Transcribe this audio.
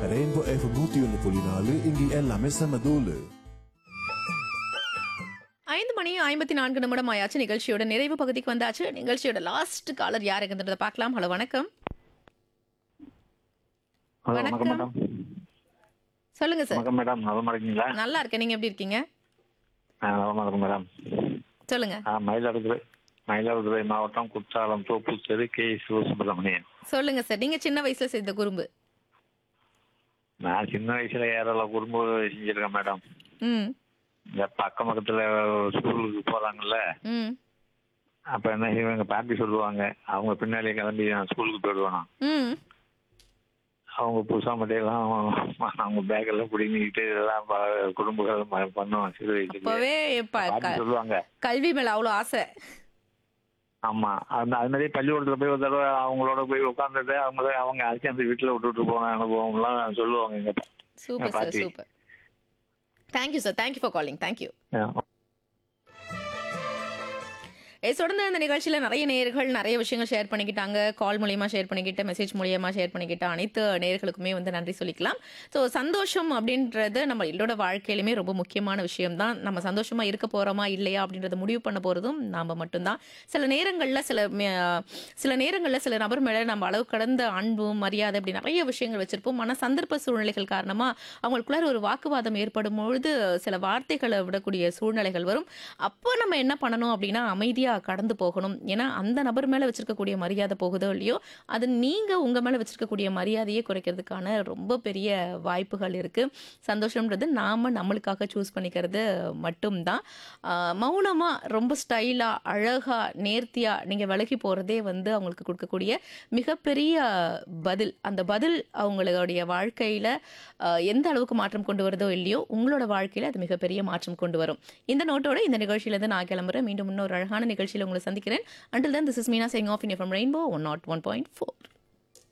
Rainbow F நூத்தி ஒன்று புள்ளி நாலு இங்கே எல்லாமே செம தூளு ஐந்து மணி ஐம்பத்தி நான்கு நிமிடம் ஆயாச்சு நிகழ்ச்சியோட நிறைவு பகுதிக்கு வந்தாச்சு நிகழ்ச்சியோட லாஸ்ட் காலர் யாருக்குன்றத பார்க்கலாம் ஹலோ வணக்கம் ஹலோ வணக்கம். வணக்கம் மேடம் சொல்லுங்க சார் வணக்கம் மேடம் நலமா இருக்கீங்களா நல்லா இருக்கேன் நீங்க எப்படி இருக்கீங்க ஆ, நலமா இருக்கும் மேடம் சொல்லுங்க ஆ மயிலாடுதுறை மயிலாடுதுறை மாவட்டம் குற்றாலம் தோப்பு தெரு கே சிவசுப்பிரமணியன் சொல்லுங்க சார் நீங்க சின்ன வயசுல செய்த குறும்பு நான் சின்ன வயசுல ஏறல குறும்பு செஞ்சிருக்கேன் மேடம் ம் இந்த பக்கம் பக்கத்துல ஸ்கூலுக்கு போறாங்கல்ல ம் அப்ப என்ன செய்வேன் எங்க பாட்டி சொல்லுவாங்க அவங்க பின்னாலே கிளம்பி நான் ஸ்கூலுக்கு போயிடுவேன் ம் அவங்க புதுசா மட்டையெல்லாம் அவங்க பேக் எல்லாம் பிடிங்கிட்டு இதெல்லாம் ப- குறும்புகள் ம- பண்ணுவோம் சிறு வயசுல அப்பவே ப- பாட்டி க- சொல்லுவாங்க கல்வி மேல அவ்வளோ ஆசை ஆமா அந்த அது மாதிரி பள்ளிக்கூடத்துல போய் ஒரு தடவை அவங்களோட போய் உட்காந்துட்டு அவங்க அவங்க அழைச்சி அந்த வீட்டுல விட்டுட்டு போன அனுபவம்லாம் சொல்லுவாங்க எங்க சூப்பர் சார் பாட்டி. Super thank you sir thank you for calling thank you ஆ. தொடர்ந்து இந்த நிகழ்ச்சியில் நிறைய நேயர்கள் நிறைய விஷயங்கள் ஷேர் பண்ணிக்கிட்டாங்க கால் மூலியமாக ஷேர் பண்ணிக்கிட்ட மெசேஜ் மூலியமாக ஷேர் பண்ணிக்கிட்ட அனைத்து நேயர்களுக்குமே வந்து நன்றி சொல்லிக்கலாம் ஸோ சந்தோஷம் அப்படின்றது நம்ம எல்லோட வாழ்க்கையிலுமே ரொம்ப முக்கியமான விஷயம் தான் நம்ம சந்தோஷமாக இருக்க போகிறோமா இல்லையா அப்படின்றத முடிவு பண்ண போகிறதும் நாம் மட்டும்தான் சில நேரங்களில் சில மே- சில நேரங்களில் சில நபர் மேலே நம்ம அளவு கடந்த அன்பும் மரியாதை அப்படி நிறைய விஷயங்கள் வச்சுருப்போம் ஆனால் சந்தர்ப்ப சூழ்நிலைகள் காரணமாக அவங்களுக்குள்ளார ஒரு வாக்குவாதம் ஏற்படும் பொழுது சில வார்த்தைகளை விடக்கூடிய சூழ்நிலைகள் வரும் அப்போ நம்ம என்ன பண்ணணும் அப்படின்னா அமைதியாக கடந்து போகணும் ஏன்னா அந்த நபர் மேலே வச்சிருக்கக்கூடிய மரியாதை போகுதோ இல்லையோ அது நீங்கள் உங்கள் மேலே வச்சிருக்கக்கூடிய மரியாதையை குறைக்கிறதுக்கான ரொம்ப பெரிய வாய்ப்புகள் இருக்குது சந்தோஷம்ன்றது நாம் நம்மளுக்காக சூஸ் பண்ணிக்கிறது மட்டும்தான் மௌனமாக ரொம்ப ஸ்டைலாக அழகாக நேர்த்தியாக நீங்கள் விலகி போகிறதே வந்து அவங்களுக்கு கொடுக்கக்கூடிய மிகப்பெரிய பதில் அந்த பதில் அவங்களுடைய வாழ்க்கையில் எந்த அளவுக்கு மாற்றம் கொண்டு வருதோ இல்லையோ உங்களோட வாழ்க்கையில் அது மிகப்பெரிய மாற்றம் கொண்டு வரும் இந்த நோட்டோட இந்த நிகழ்ச்சியிலேருந்து நான் கிளம்புறேன் மீண்டும் இன்னொரு அழகான நிகழ்ச்சியில் உங்களை சந்திக்கிறேன் until then this is Meena saying off in from rainbow one nought one point four